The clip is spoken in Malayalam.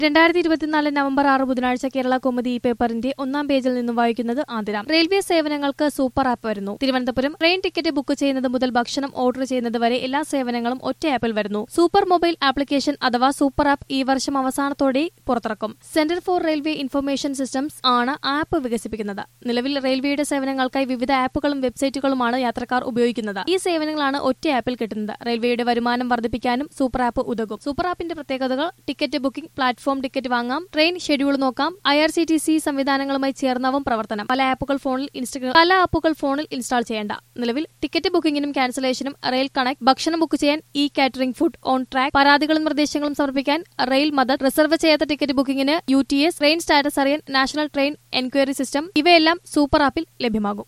രണ്ടായിരത്തി ഇരുപത്തിനാല് നവംബർ ആറ് ബുധനാഴ്ച കേരള കോമഡി ഈ പേപ്പറിന്റെ ഒന്നാം പേജിൽ നിന്നും വായിക്കുന്നത് ആതിരാം റെയിൽവേ സേവനങ്ങൾക്ക് സൂപ്പർ ആപ്പ് വരുന്നു തിരുവനന്തപുരം ട്രെയിൻ ടിക്കറ്റ് ബുക്ക് ചെയ്യുന്നത് മുതൽ ഭക്ഷണം ഓർഡർ ചെയ്യുന്നത് വരെ എല്ലാ സേവനങ്ങളും ഒറ്റ ആപ്പിൽ വരുന്നു സൂപ്പർ മൊബൈൽ ആപ്ലിക്കേഷൻ അഥവാ സൂപ്പർ ആപ്പ് ഈ വർഷം അവസാനത്തോടെ പുറത്തിറക്കും centre for railway information systems ആണ് ആപ്പ് വികസിപ്പിക്കുന്നത് നിലവിൽ റെയിൽവേയുടെ സേവനങ്ങൾക്കായി വിവിധ ആപ്പുകളും വെബ്സൈറ്റുകളുമാണ് യാത്രക്കാർ ഉപയോഗിക്കുന്നത് ഈ സേവനങ്ങളാണ് ഒറ്റ ആപ്പിൽ കിട്ടുന്നത് റെയിൽവേയുടെ വരുമാനം വർദ്ധിപ്പിക്കാനും സൂപ്പർ ആപ്പ് ഉതകും സൂപ്പർ ആപ്പിന്റെ പ്രത്യേകതകൾ ടിക്കറ്റ് ബുക്കിംഗ് പ്ലാറ്റ്ഫോം ടിക്കറ്റ് വാങ്ങാം ട്രെയിൻ ഷെഡ്യൂൾ നോക്കാം I R C T C സംവിധാനങ്ങളുമായി ചേർന്നാവും പ്രവർത്തനം പല ആപ്പുകൾ ഫോണിൽ ഇൻസ്റ്റ പല ആപ്പുകൾ ഫോണിൽ ഇൻസ്റ്റാൾ ചെയ്യേണ്ട നിലവിൽ ടിക്കറ്റ് ബുക്കിംഗിനും ക്യാൻസലേഷനും റെയിൽ കണക്ട് ഭക്ഷണം ബുക്ക് ചെയ്യാൻ E catering food on track പരാതികളും നിർദ്ദേശങ്ങളും സമർപ്പിക്കാൻ റെയിൽ മദർ റിസർവ് ചെയ്യാത്ത ടിക്കറ്റ് ബുക്കിംഗിന് U T S train status അറിയാൻ നാഷണൽ ട്രെയിൻ എൻക്വയറി സിസ്റ്റം ഇവയെല്ലാം സൂപ്പർ ആപ്പിൽ ലഭ്യമാകും